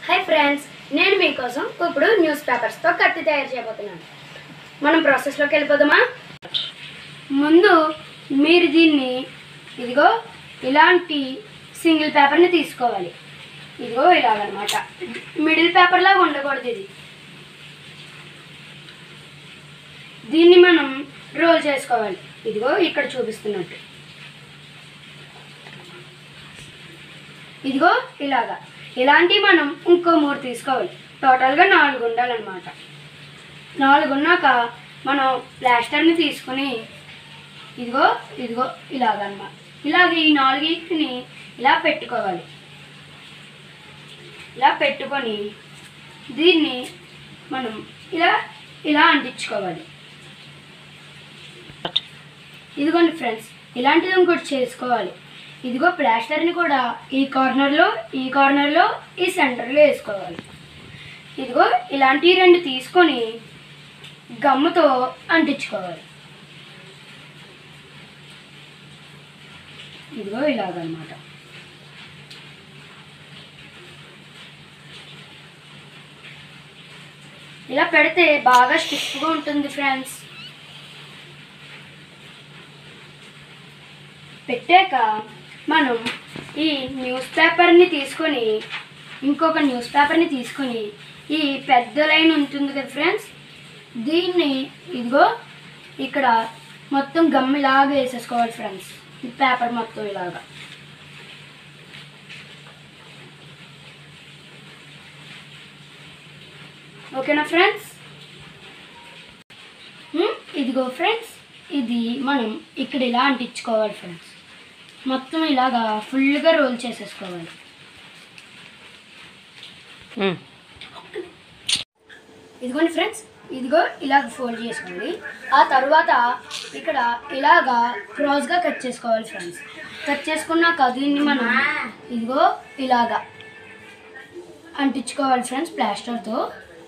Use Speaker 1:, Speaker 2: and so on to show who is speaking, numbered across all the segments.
Speaker 1: Hi friends నేను మీకోసం ఇప్పుడు న్యూస్ పేపర్స్తో కత్తి తయారు చేయబోతున్నాను మనం ప్రాసెస్లోకి వెళ్ళిపోదామా ముందు మీరు దీన్ని ఇదిగో ఇలాంటి సింగిల్ పేపర్ని తీసుకోవాలి ఇదిగో ఇలాగనమాట మిడిల్ పేపర్ లాగా ఉండకూడదు ఇది దీన్ని మనం రోల్ చేసుకోవాలి ఇదిగో ఇక్కడ చూపిస్తున్నట్టు ఇదిగో ఇలాగా ఇలాంటివి మనం ఇంకో మూడు తీసుకోవాలి టోటల్గా నాలుగు ఉండాలన్నమాట నాలుగు ఉన్నాక మనం ప్లాస్టర్ని తీసుకుని ఇదిగో ఇదిగో ఇలాగన్నమాట ఇలాగ ఈ నాలుగింటిని ఇలా పెట్టుకోవాలి ఇలా పెట్టుకొని దీన్ని మనం ఇలా ఇలా అంటించుకోవాలి ఇదిగోండి ఫ్రెండ్స్ ఇలాంటిది ఇంకోటి చేసుకోవాలి ఇదిగో ప్లాస్టర్ని కూడా ఈ కార్నర్లో ఈ కార్నర్లో ఈ సెంటర్లో వేసుకోవాలి ఇదిగో ఇలాంటి రెండు తీసుకొని గమ్ముతో అంటించుకోవాలి ఇదిగో ఇలాగనమాట ఇలా పెడితే బాగా స్టిఫ్గా ఉంటుంది ఫ్రెండ్స్ పెట్టాక మనం ఈ న్యూస్ పేపర్ని తీసుకొని ఇంకొక న్యూస్ పేపర్ని తీసుకొని ఈ పెద్ద లైన్ ఉంటుంది కదా ఫ్రెండ్స్ దీన్ని ఇదిగో ఇక్కడ మొత్తం గమ్ ఇలాగా వేసేసుకోవాలి ఫ్రెండ్స్ ఈ పేపర్ మొత్తం ఇలాగా ఓకేనా ఫ్రెండ్స్ హ్మ్, ఇదిగో ఫ్రెండ్స్ ఇది మనం ఇక్కడ ఇలా అంటించుకోవాలి ఫ్రెండ్స్ మొత్తం ఇలాగా ఫుల్గా రోల్ చేసేసుకోవాలి ఇదిగోండి ఫ్రెండ్స్ ఇదిగో ఇలాగ ఫోల్డ్ చేసుకోండి ఆ తర్వాత ఇక్కడ ఇలాగా క్రాస్గా కట్ చేసుకోవాలి ఫ్రెండ్స్ కట్ చేసుకున్నాక దీన్ని మనం ఇదిగో ఇలాగా అంటించుకోవాలి ఫ్రెండ్స్ ప్లాస్టర్తో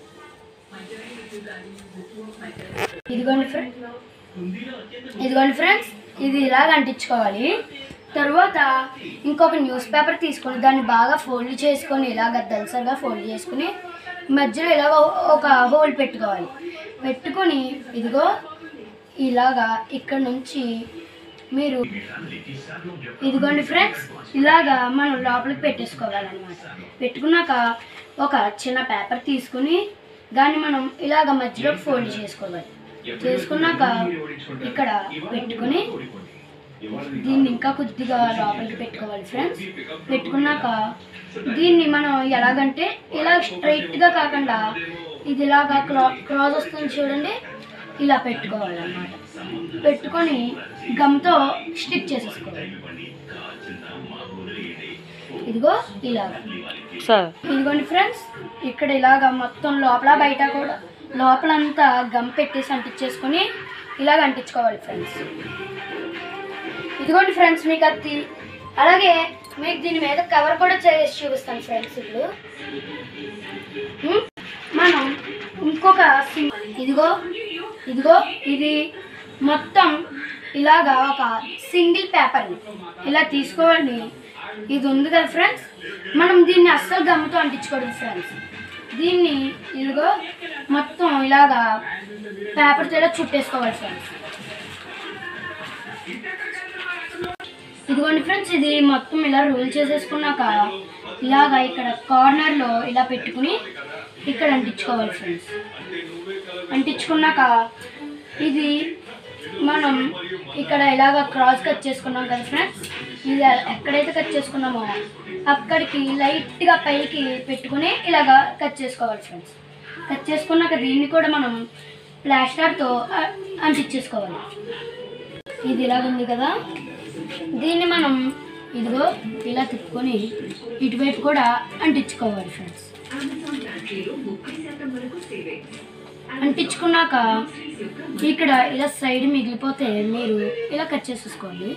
Speaker 1: ఇదిగోండి ఫ్రెండ్స్ ఇదిగోండి ఫ్రెండ్స్ ఇది ఇలాగ అంటించుకోవాలి తర్వాత ఇంకొక న్యూస్ పేపర్ తీసుకొని దాన్ని బాగా ఫోల్డ్ చేసుకొని ఇలాగ దలసరిగా ఫోల్డ్ చేసుకుని మధ్యలో ఇలాగ ఒక హోల్ పెట్టుకోవాలి పెట్టుకొని ఇదిగో ఇలాగా ఇక్కడ నుంచి మీరు ఇదిగోండి ఫ్రెండ్స్ ఇలాగా మనం లోపలికి పెట్టేసుకోవాలన్నమాట పెట్టుకున్నాక ఒక చిన్న పేపర్ తీసుకుని దాన్ని మనం ఇలాగ మధ్యలో ఫోల్డ్ చేసుకోవాలి చేసుకున్నాక ఇక్కడ పెట్టుకుని దీన్ని ఇంకా కొద్దిగా లోపలికి పెట్టుకోవాలి ఫ్రెండ్స్ పెట్టుకున్నాక దీన్ని మనం ఎలాగంటే ఇలా స్ట్రైట్గా కాకుండా ఇది ఇలాగా క్రా క్రాస్ వస్తుంది చూడండి ఇలా పెట్టుకోవాలన్నమాట పెట్టుకొని గమ్తో స్టిక్ చేసేసుకోవాలి ఇదిగో ఇలాగా
Speaker 2: సార్
Speaker 1: ఇదిగోండి ఫ్రెండ్స్ ఇక్కడ ఇలాగ మొత్తం లోపల బయట కూడా లోపలంతా గమ్ పెట్టేసి అంటించేసుకొని ఇలాగ అంటించుకోవాలి ఫ్రెండ్స్ ఇదిగోండి ఫ్రెండ్స్ మీకు అది అలాగే మీకు దీని మీద కవర్ కూడా చేసి చూపిస్తాను ఫ్రెండ్స్ ఇప్పుడు ఉమ్, మనం ఇంకొక సి- ఇదిగో ఇదిగో ఇది మొత్తం ఇలాగా ఒక సింగిల్ పేపర్ని ఇలా తీసుకోవాలి ఇది ఉంది కదా ఫ్రెండ్స్ మనం దీన్ని అస్సలు గమ్ముతో అంటించుకోవడం ఫ్రెండ్స్ దీన్ని ఇదిగో మొత్తం ఇలాగా పేపర్తో ఇలా చుట్టేసుకోవాలి ఫ్రెండ్స్ ఇదిగోండి ఫ్రెండ్స్ ఇది మొత్తం ఇలా రోల్ చేసేసుకున్నాక ఇలాగా ఇక్కడ కార్నర్లో ఇలా పెట్టుకుని ఇక్కడ అంటించుకోవాలి ఫ్రెండ్స్ అంటించుకున్నాక ఇది మనం ఇక్కడ ఇలాగ క్రాస్ కట్ చేసుకున్నాం కదా ఫ్రెండ్స్ ఇది ఎక్కడైతే కట్ చేసుకున్నామో అక్కడికి లైట్గా పైకి పెట్టుకుని ఇలాగ కట్ చేసుకోవాలి ఫ్రెండ్స్ కట్ చేసుకున్నాక దీన్ని కూడా మనం ప్లాస్టర్తో అ- అంటించేసుకోవాలి ఇది ఇలాగ ఉంది కదా దీన్ని మనం ఇదిగో ఇలా తిప్పుకొని ఇటువైపు కూడా అంటించుకోవాలి ఫ్రెండ్స్ అంటించుకున్నాక ఇక్కడ ఇలా సైడ్ మిగిలిపోతే మీరు ఇలా కట్ చేసేసుకోండి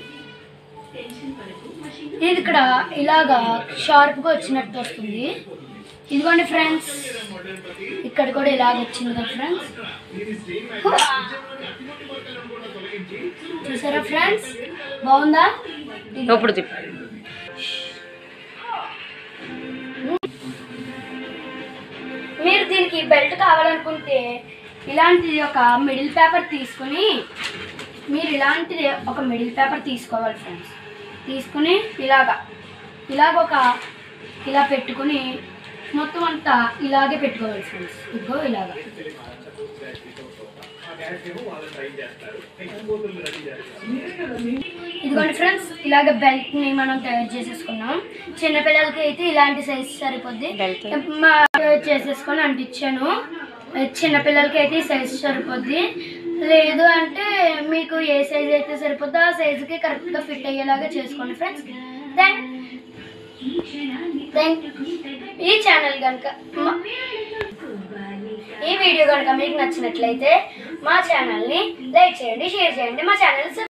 Speaker 1: ఇది ఇక్కడ ఇలాగా షార్ప్గా వచ్చినట్టు వస్తుంది ఇదిగోండి ఫ్రెండ్స్ ఇక్కడ కూడా ఇలాగ వచ్చింది కదా ఫ్రెండ్స్ చూసారా ఫ్రెండ్స్ బాగుందా ఇది-
Speaker 2: ఇప్పుడు తిప్పు
Speaker 1: దీనికి బెల్ట్ కావాలనుకుంటే ఇలాంటిది ఒక మిడిల్ పేపర్ తీసుకుని మీరు ఇలాంటిది ఒక మిడిల్ పేపర్ తీసుకోవాలి ఫ్రెండ్స్ తీసుకుని ఇలాగా ఇలాగ ఒక ఇలా పెట్టుకుని మొత్తం అంతా ఇలాగే పెట్టుకోవాలి ఫ్రెండ్స్ ఇదిగో ఇలాగా ఇదిగోండి ఫ్రెండ్స్ ఇలాగ బెల్ట్ ని మనం తయారు చేసేసుకున్నాం చిన్నపిల్లలకి అయితే ఇలాంటి సైజ్ సరిపోద్ది
Speaker 2: Belt.
Speaker 1: మా చేసేసుకొని అంటించాను చిన్నపిల్లలకి అయితే ఈ సైజ్ సరిపోద్ది లేదు అంటే మీకు ఏ సైజ్ అయితే సరిపోద్దో ఆ సైజుకి కరెక్ట్గా ఫిట్ అయ్యేలాగా చేసుకోండి ఫ్రెండ్స్ దెన్ దెన్ ఈ ఛానల్ కనుక ఈ వీడియో కనుక మీకు నచ్చినట్లయితే మా ఛానల్ని లైక్ చేయండి షేర్ చేయండి మా ఛానల్